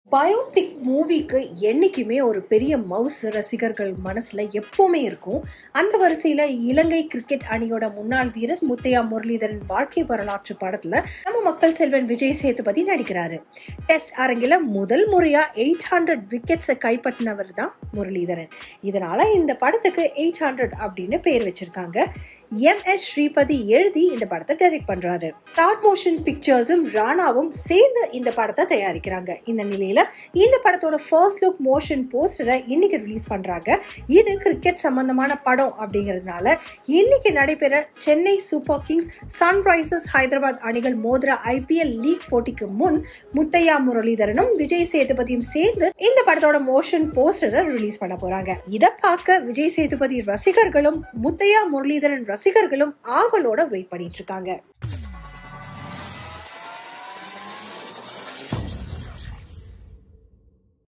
biopic மூவிக்கு என்னைக்குமே ஒரு பெரிய மவுஸ் ரசிகர்கள் மனசுல எப்பவுமே இருக்கும் அந்த வரிசையில இலங்கை கிரிக்கெட் அணியோட முன்னாள் வீரர் முத்தையா முரளிதரன் வாழ்க்கை வரலாற்று படத்துல நம்ம மக்கள் செல்வன் விஜய் சேதுபதி நடிக்கிறாரு டெஸ்ட் அரங்கில முதல் முறையா எயிட் ஹண்ட்ரட் விக்கெட்ஸை கைப்பற்றினவர் தான் முரளிதரன் இதனால இந்த படத்துக்கு எயிட் ஹண்ட்ரட் அப்படின்னு பேர் வச்சிருக்காங்க எம் எஸ் ஸ்ரீபதி எழுதி இந்த படத்தை டைரக்ட் பண்றாரு ஸ்டார் மோஷன் பிக்சர்ஸும் ராணாவும் சேர்ந்து இந்த படத்தை தயாரிக்கிறாங்க இந்த நிலையில இந்த படத்தோட ஃபர்ஸ்ட் லுக் மோஷன் போஸ்டரை இன்னைக்கு ரிலீஸ் பண்றாங்க இது கிரிக்கெட் சம்பந்தமான படம் அப்படிங்கிறதுனால இன்னைக்கு நடைபெற Chennai Super Kings Sunrisers Hyderabad அணிகள் மோதிர ஐபிஎல் லீக் போட்டிக்கு முன் முத்தையா முரளிதரனும் விஜய் சேதுபதியும் சேர்ந்து இந்த படத்தோட மோஷன் போஸ்டரை ரிலீஸ் பண்ண போறாங்க இதை பார்க்க விஜய் சேதுபதி ரசிகர்களும் முத்தையா முரளிதரன் ரசிகர்களும் ஆவலோட வெயிட் பண்ணிட்டு இருக்காங்க